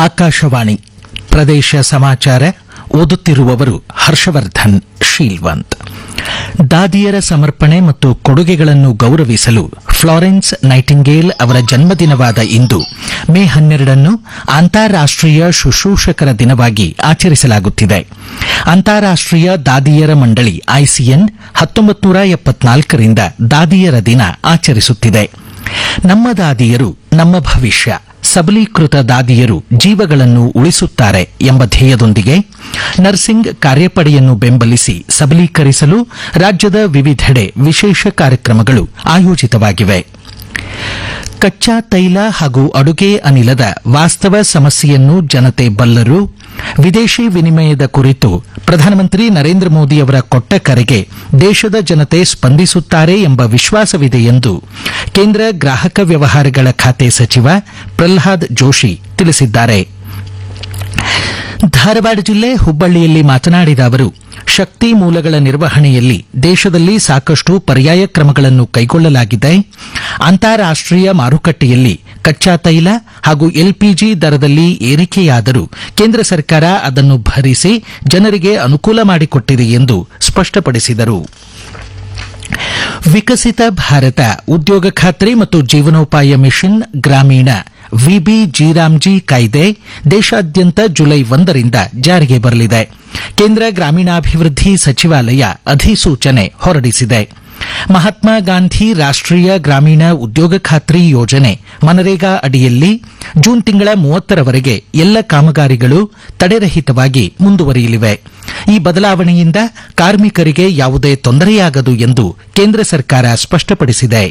ಆಕಾಶವಾಣಿ ಪ್ರದೇಶ ಸಮಾಚಾರ ಓದುತ್ತಿರುವವರು ಹರ್ಷವರ್ಧನ್ ಶೀಲ್ವಂತ್ ದಾದಿಯರ ಸಮರ್ಪಣೆ ಮತ್ತು ಕೊಡುಗೆಗಳನ್ನು ಗೌರವಿಸಲು ಫ್ಲಾರೆನ್ಸ್ ನೈಟಿಂಗೇಲ್ ಅವರ ಜನ್ಮದಿನವಾದ ಇಂದು ಮೇ ಹನ್ನೆರಡನ್ನು ಅಂತಾರಾಷ್ಟೀಯ ಶುಶ್ರೂಷಕರ ದಿನವಾಗಿ ಆಚರಿಸಲಾಗುತ್ತಿದೆ ಅಂತಾರಾಷ್ಟೀಯ ದಾದಿಯರ ಮಂಡಳಿ ಐಸಿಎನ್ ಹತ್ತೊಂಬತ್ತು ನೂರ ಎಪ್ಪತ್ನಾಲ್ಕರಿಂದ ದಾದಿಯರ ದಿನ ಆಚರಿಸುತ್ತಿದೆ ನಮ್ಮ ದಾದಿಯರು ನಮ್ಮ ಭವಿಷ್ಯ ಸಬಲೀಕೃತ ದಾದಿಯರು ಜೀವಗಳನ್ನು ಉಳಿಸುತ್ತಾರೆ ಎಂಬ ಧ್ಯೇಯದೊಂದಿಗೆ ನರ್ಸಿಂಗ್ ಕಾರ್ಯಪಡೆಯನ್ನು ಬೆಂಬಲಿಸಿ ಸಬಲೀಕರಿಸಲು ರಾಜ್ಯದ ವಿವಿಧೆಡೆ ವಿಶೇಷ ಕಾರ್ಯಕ್ರಮಗಳು ಆಯೋಜಿತವಾಗಿವೆ ಕಚ್ಚಾ ತೈಲ ಹಾಗೂ ಅಡುಗೆ ಅನಿಲದ ವಾಸ್ತವ ಸಮಸ್ಯೆಯನ್ನು ಜನತೆ ಬಲ್ಲರು ವಿದೇಶಿ ವಿನಿಮಯದ ಕುರಿತು ಪ್ರಧಾನಮಂತ್ರಿ ನರೇಂದ್ರ ಮೋದಿ ಅವರ ಕೊಟ್ಟ ಕರೆಗೆ ದೇಶದ ಜನತೆ ಸ್ಪಂದಿಸುತ್ತಾರೆ ಎಂಬ ವಿಶ್ವಾಸವಿದೆ ಎಂದು ಕೇಂದ್ರ ಗ್ರಾಹಕ ವ್ಯವಹಾರಗಳ ಖಾತೆ ಸಚಿವ ಪ್ರಲ್ಹಾದ್ ಜೋಶಿ ತಿಳಿಸಿದ್ದಾರೆ ಧಾರವಾಡ ಜಿಲ್ಲೆ ಹುಬ್ಬಳ್ಳಿಯಲ್ಲಿ ಮಾತನಾಡಿದ ಅವರು ಶಕ್ತಿ ಮೂಲಗಳ ನಿರ್ವಹಣೆಯಲ್ಲಿ ದೇಶದಲ್ಲಿ ಸಾಕಷ್ಟು ಪರ್ಯಾಯ ಕ್ರಮಗಳನ್ನು ಕೈಗೊಳ್ಳಲಾಗಿದೆ ಅಂತಾರಾಷ್ಟೀಯ ಮಾರುಕಟ್ಟೆಯಲ್ಲಿ ಕಚ್ಚಾ ತೈಲ ಹಾಗೂ ಎಲ್ಪಿಜಿ ದರದಲ್ಲಿ ಏರಿಕೆಯಾದರೂ ಕೇಂದ್ರ ಸರ್ಕಾರ ಅದನ್ನು ಭರಿಸಿ ಜನರಿಗೆ ಅನುಕೂಲ ಮಾಡಿಕೊಟ್ಟಿದೆ ಎಂದು ಸ್ಪಷ್ಟಪಡಿಸಿದರು ವಿಕಸಿತ ಭಾರತ ಉದ್ಯೋಗ ಖಾತ್ರಿ ಮತ್ತು ಜೀವನೋಪಾಯ ಮಿಷನ್ ಗ್ರಾಮೀಣ ವಿಬಿ ಜಿರಾಮ್ಜಿ ಕಾಯ್ದೆ ದೇಶಾದ್ಯಂತ ಜುಲೈ ಒಂದರಿಂದ ಜಾರಿಗೆ ಬರಲಿದೆ ಕೇಂದ್ರ ಗ್ರಾಮೀಣಾಭಿವೃದ್ಧಿ ಸಚಿವಾಲಯ ಅಧಿಸೂಚನೆ ಹೊರಡಿಸಿದೆ ಮಹಾತ್ಮ ಗಾಂಧಿ ರಾಷ್ಟೀಯ ಗ್ರಾಮೀಣ ಉದ್ಯೋಗ ಖಾತ್ರಿ ಯೋಜನೆ ಮನರೇಗಾ ಅಡಿಯಲ್ಲಿ ಜೂನ್ ತಿಂಗಳ ಮೂವತ್ತರವರೆಗೆ ಎಲ್ಲ ಕಾಮಗಾರಿಗಳು ತಡೆರಹಿತವಾಗಿ ಮುಂದುವರಿಯಲಿವೆ ಈ ಬದಲಾವಣೆಯಿಂದ ಕಾರ್ಮಿಕರಿಗೆ ಯಾವುದೇ ತೊಂದರೆಯಾಗದು ಎಂದು ಕೇಂದ್ರ ಸರ್ಕಾರ ಸ್ಪಷ್ಟಪಡಿಸಿದೆ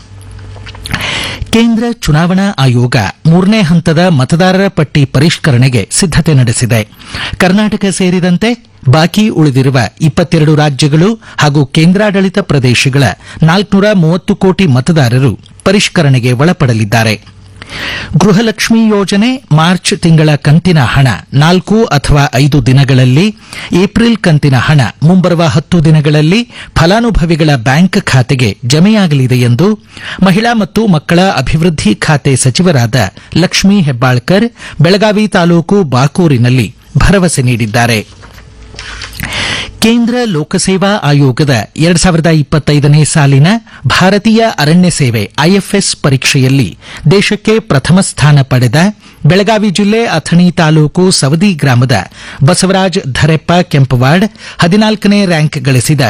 ಕೇಂದ್ರ ಚುನಾವಣಾ ಆಯೋಗ ಮೂರನೇ ಹಂತದ ಮತದಾರರ ಪಟ್ಟಿ ಪರಿಷ್ಕರಣೆಗೆ ಸಿದ್ದತೆ ನಡೆಸಿದೆ ಕರ್ನಾಟಕ ಸೇರಿದಂತೆ ಬಾಕಿ ಉಳಿದಿರುವ ಇಪ್ಪತ್ತೆರಡು ರಾಜ್ಯಗಳು ಹಾಗೂ ಕೇಂದ್ರಾಡಳಿತ ಪ್ರದೇಶಗಳ ನಾಲ್ಕುನೂರ ಮೂವತ್ತು ಕೋಟಿ ಮತದಾರರು ಪರಿಷ್ಕರಣೆಗೆ ಒಳಪಡಲಿದ್ದಾರೆ ಗೃಹಲಕ್ಷ್ಮಿ ಯೋಜನೆ ಮಾರ್ಚ್ ತಿಂಗಳ ಕಂತಿನ ಹಣ ನಾಲ್ಕು ಅಥವಾ ಐದು ದಿನಗಳಲ್ಲಿ ಏಪ್ರಿಲ್ ಕಂತಿನ ಹಣ ಮುಂಬರುವ ಹತ್ತು ದಿನಗಳಲ್ಲಿ ಫಲಾನುಭವಿಗಳ ಬ್ಯಾಂಕ್ ಖಾತೆಗೆ ಜಮೆಯಾಗಲಿದೆ ಎಂದು ಮಹಿಳಾ ಮತ್ತು ಮಕ್ಕಳ ಅಭಿವೃದ್ಧಿ ಖಾತೆ ಸಚಿವರಾದ ಲಕ್ಷ್ಮೀ ಹೆಬ್ಬಾಳ್ಕರ್ ಬೆಳಗಾವಿ ತಾಲೂಕು ಬಾಕೂರಿನಲ್ಲಿ ಭರವಸೆ ನೀಡಿದ್ದಾರೆ ಕೇಂದ್ರ ಲೋಕಸೇವಾ ಆಯೋಗದ ಎರಡ್ ಸಾವಿರದ ಇಪ್ಪತ್ತೈದನೇ ಸಾಲಿನ ಭಾರತೀಯ ಅರಣ್ಯ ಸೇವೆ ಐಎಫ್ಎಸ್ ಪರೀಕ್ಷೆಯಲ್ಲಿ ದೇಶಕ್ಕೆ ಪ್ರಥಮ ಸ್ಥಾನ ಪಡೆದ ಬೆಳಗಾವಿ ಜಿಲ್ಲೆ ಅಥಣಿ ತಾಲೂಕು ಸವದಿ ಗ್ರಾಮದ ಬಸವರಾಜ್ ಧರೆಪ್ಪ ಕೆಂಪವಾಡ್ ಹದಿನಾಲ್ಕನೇ ರ್ಯಾಂಕ್ ಗಳಿಸಿದ